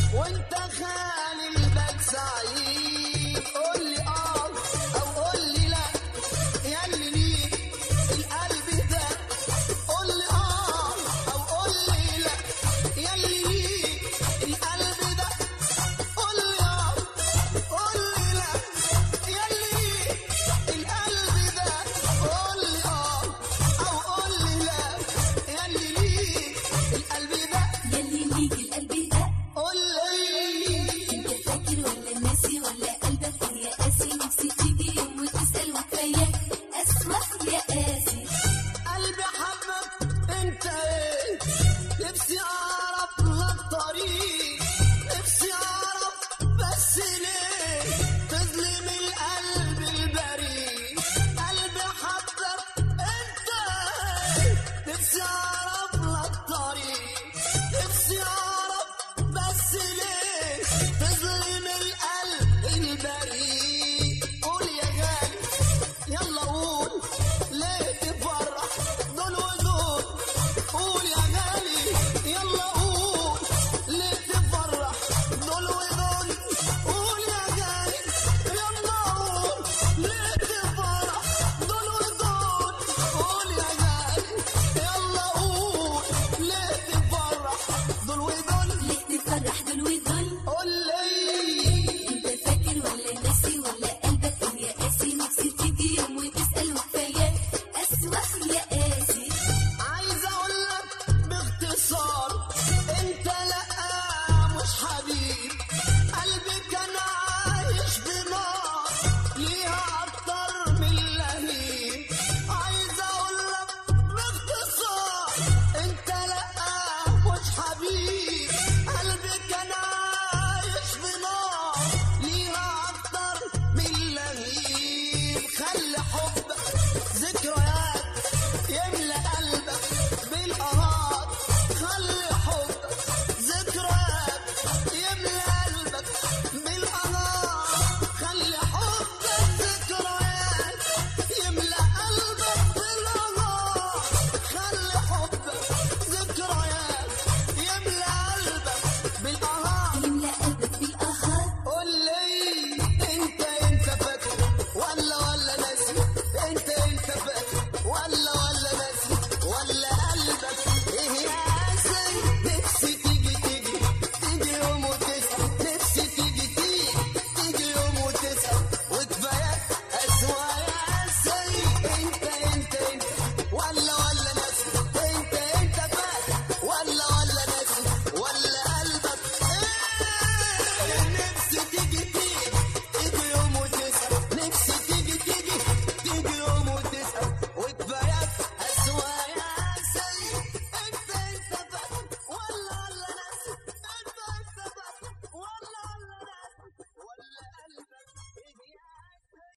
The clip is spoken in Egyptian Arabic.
وانت خالي البال سعيد قول لي اه او قول لي لا ياللي ليك القلب ده قول لي اه او قول لي لا ياللي ليك القلب ده قول لي اه قول لي لا ياللي ليك القلب ده قول لي اه او قول لي لا ياللي ليك القلب ده يلي ليك القلب ده قول لي انت فاكر ولا ناسي ولا قلبك يا قاسي نفسي تيجي يوم وتسأل وكفاياك اسوأ يا قاسي قلبي حبك انت ايه نفسي اعرف لك طريق